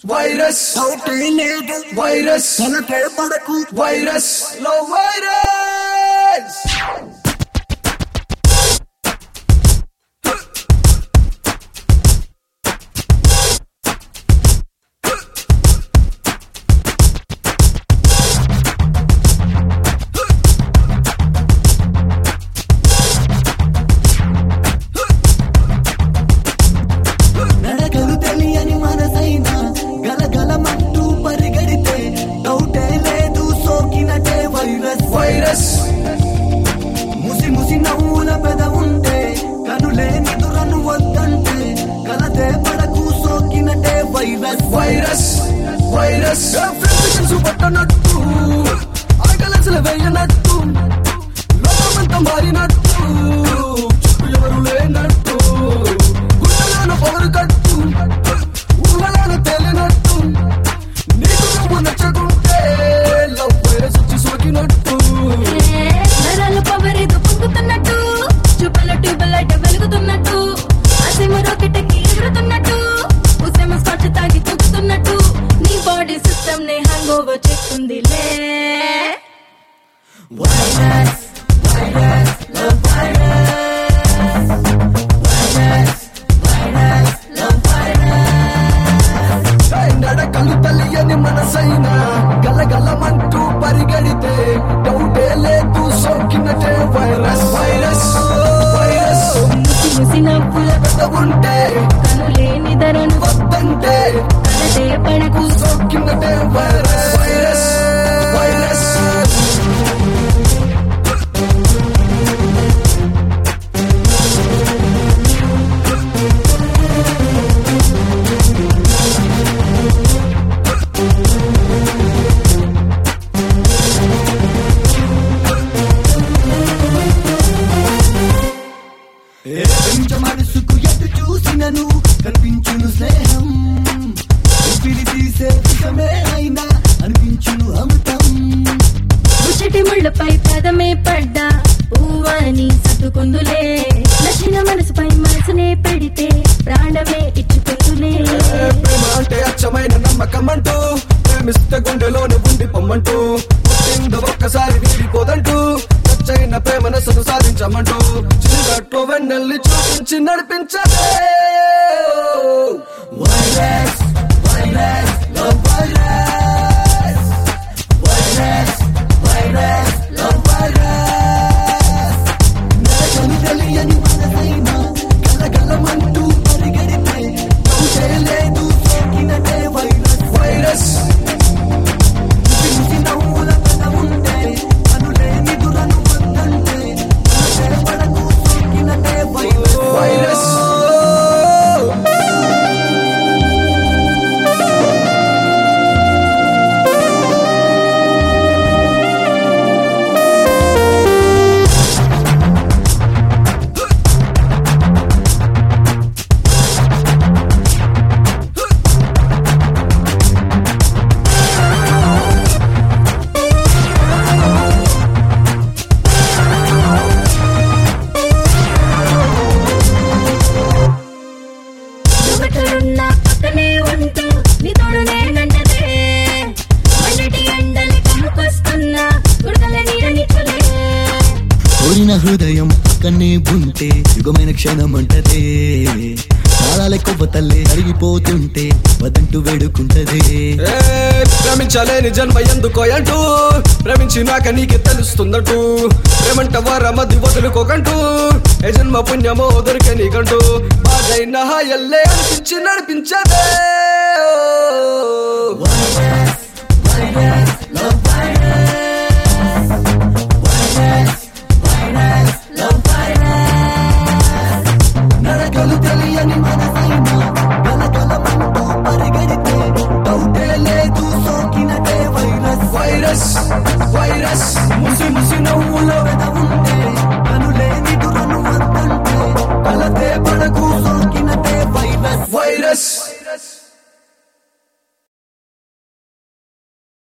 virus డౌటే లేదు virus తనకే పడకు వైరస్ లో వైరస్ నడగలు తెలియని మనసైనా గలగలమంటూ పరిగెడితే డౌటే లేదు సోకినటే వైరస్ వైరస్ ముసి ముసి నవ్వుల పెద ఉంటే కనులే నిదురను వద్దంటే కలతే పడకు సోకినటే వైరస్ వైరస్ వైరస్ ఫ్రెండ్స్ పట్టనట్టు ఆకలసలు వేయనట్టు లోకమంతా మారినట్టు చుట్టూ ఎవరు లేనట్టు గుండెలను పొగరు కట్టు ఊహలను తేలినట్టు నీకు నువ్వు నచ్చకుంటే లవ్ వైరస్ వచ్చి సోకినట్టు నరాలు పవరేదో పొంగుతున్నట్టు చూపుల ట్యూబులైట్ వెలుగుతున్నట్టు అసీమ రాకెట్ ఎక్కి ఎగురుతున్నట్టు ఉసేమ స్కాచ్ తాగి తూగుతున్నట్టు నీ బాడీ సిస్టమ్ నే హ్యాంగ్ ఓవర్ చేస్తుందిలే virus virus love virus virus virus love virus నడకలు తెలియని మనసైనా గలగలమంటూ పరిగెడితే డౌటే లేదు సోకినటే వైరస్ వైరస్ వైరస్ ముసి ముసి నవ్వుల ఉంటే కనులే నిదరను వద్దంటే కలదే పడకు సోకినటే వైరస్ వైరస్ వైరస్ పెంచ మనసుకు ఎటు చూసినను కనిపించును స్నేహం ఊపిరి తీసే విషమే అయినా అనిపించును అమృతం ముచ్చటి ముళ్ళపై పదమే పడ్డా పువ్వని సర్దుకుందులే నచ్చిన మనసుపై మనసునే పెడితే ప్రాణమే ఇచ్చుకుందులే ప్రేమ అంటే అచ్చమైన నమ్మకం అంటూ ప్రేమిస్తే గుండెలోనే ఉండి పొమ్మంటూ పుట్టింది ఒక్కసారి వీడిపోదంటూ నచ్చైన ప్రేమనసను సాధించమంటూ చిన్నట్లో వెన్నెల్లి చూపించి నడిపించదే virus virus love virus virus virus love virus నరకలు తెలియని మనసైనా గలగలమంటూ పరిగెడితే నవ్వుతే లేదు సోకినటే వైరస్ వైరస్ ముసి నవ్వుల పెద ఉంటే కనులే నిదురను వద్దంటే కలతే పడకు సోకినటే వైరస్ వైరస్ యువకులున్న పక్కనే ఉంటూ నీ తోడు నేనంటదే మండటి ఎండలి కమ్ముకొస్తున్నా ఉడకల నీడనిచ్చులే కోరిన హృదయం పక్కనే ఉంటే యుగమైన క్షణం అంటదే కాలాల కొవ్వతల్లే అరిగిపోతుంటే వదంటూ వేడుకుంటదే ఏ, ప్రేమించలేని జన్మ ఎందుకో అంటూ ప్రేమించినాక నీకే తెలుస్తుందంటూ ప్రేమంట వారమది వదులుకోకంటూ ఏ జన్మ పుణ్యమో దొరికే నీకంటూ బాధైన హాయల్లే అనిపించి నడిపించదే